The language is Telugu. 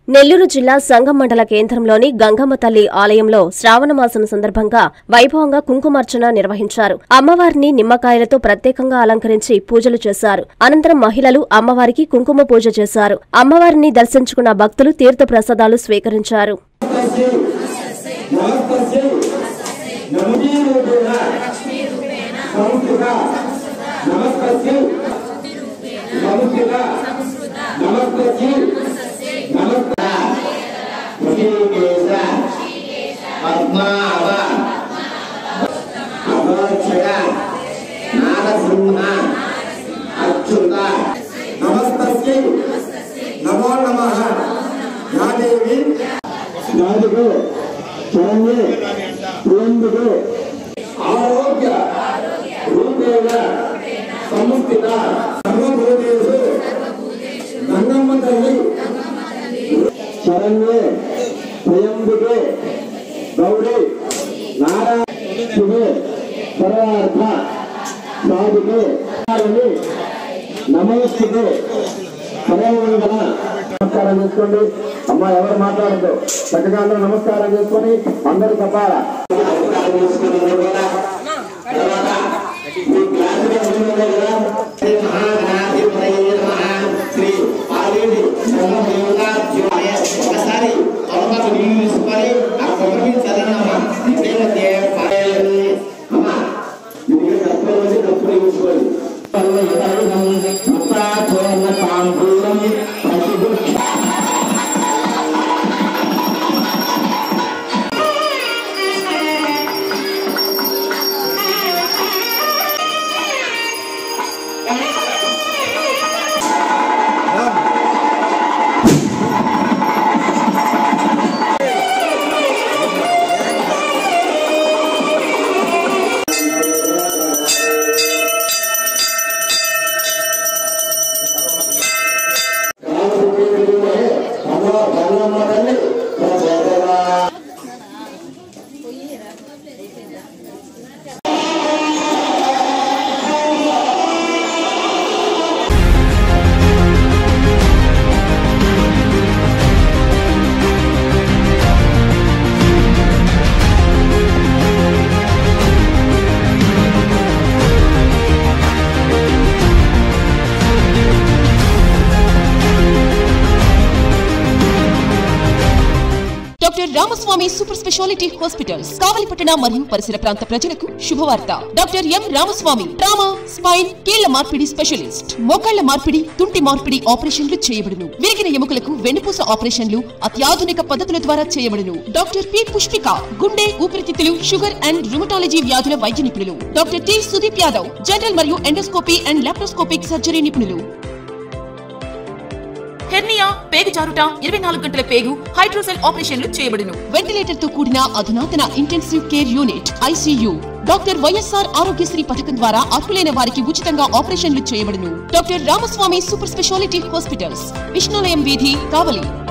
నెల్లూరు జిల్లా సంగం మండల కేంద్రంలోని గంగమ్మ తల్లి ఆలయంలో శ్రావణ మాసం సందర్భంగా వైభవంగా కుంకుమార్చన నిర్వహించారు అమ్మవారిని నిమ్మకాయలతో ప్రత్యేకంగా అలంకరించి పూజలు చేశారు అనంతరం మహిళలు అమ్మవారికి కుంకుమ పూజ చేశారు అమ్మవారిని దర్శించుకున్న భక్తులు తీర్థ ప్రసాదాలు స్వీకరించారు నమస్తస్యై నమస్తస్యై సంస్కృత నమస్తస్యై సంస్కృత నమస్తస్యై నమస్త ఋషికేశ పద్మావ అభక్షయ నారసింహ అచ్యుత నమస్తస్యై నమో నమః యాదేవి నాదుకు శరణ్యే ప్రియందుకు ఆరోగ్య రూపేణ సముస్థిత సర్వభూతేషు గంగమ్మ తల్లి శరణ్యే ప్రియందుకే గౌరీ నారాయణుడే సర్వార్థ సాధుకే నమస్తే సర్వమంగళ నమస్కారం చేసుకోండి అమ్మా ఎవరు మాట్లాడద్దు చక్కగా అందరూ నమస్కారం చేసుకొని అందరూ చెప్పాలా నమస్కారం చేసుకున్న తర్వాత మీ క్లాసులో ఉన్నది కదా శ్రీ మహాగణాధిపతయే నమః శ్రీ ఆదేవి బ్రహ్మదేవతాభ్యోయ ఒకసారి కొలబలు నీళ్ళు తీసుకొని ఆ కొమ్మకి చదవనమ్మా ఇదే అమ్మా ఇది కప్పులు వచ్చి కప్పులు తీసుకోండి తాంబూలం ప్రతిభుక్ష doctor Ramaswamy super speciality hospitals కావలిపట్టణ మరియు పరిసర ప్రాంత ప్రజలకు శుభవార్త doctor M Ramaswamy trauma spine కీళ్ల మార్పిడి స్పెషలిస్ట్ మోకాళ్ల మార్పిడి తుంటి మార్పిడి ఆపరేషన్లు చేయబడును విరిగిన ఎముకలకు వెన్నుపూస ఆపరేషన్లు అత్యాధునిక పద్ధతుల ద్వారా చేయబడును డాక్టర్ పి పుష్పిక గుండె ఊపిరితిత్తులు షుగర్ అండ్ రుమటాలజీ వ్యాధుల వైద్య నిపుణులు doctor T Sudeep Yadav general మరియు ఎండోస్కోపీ అండ్ లాప్రోస్కోపిక్ సర్జరీ నిపుణులు హెర్నియా పేగు జారుట ఇరవై నాలుగు గంటల పేగు హైడ్రోసెల్ ఆపరేషన్లు చేయబడును వెంటిలేటర్ తో కూడిన అధునాతన intensive care unit ICU doctor YSR Aarogyasri పథకం ద్వారా అర్హులైన వారికి ఉచితంగా ఆపరేషన్లు చేయబడును doctor Ramaswamy super speciality hospitals Vishnulayam వీధి కావలి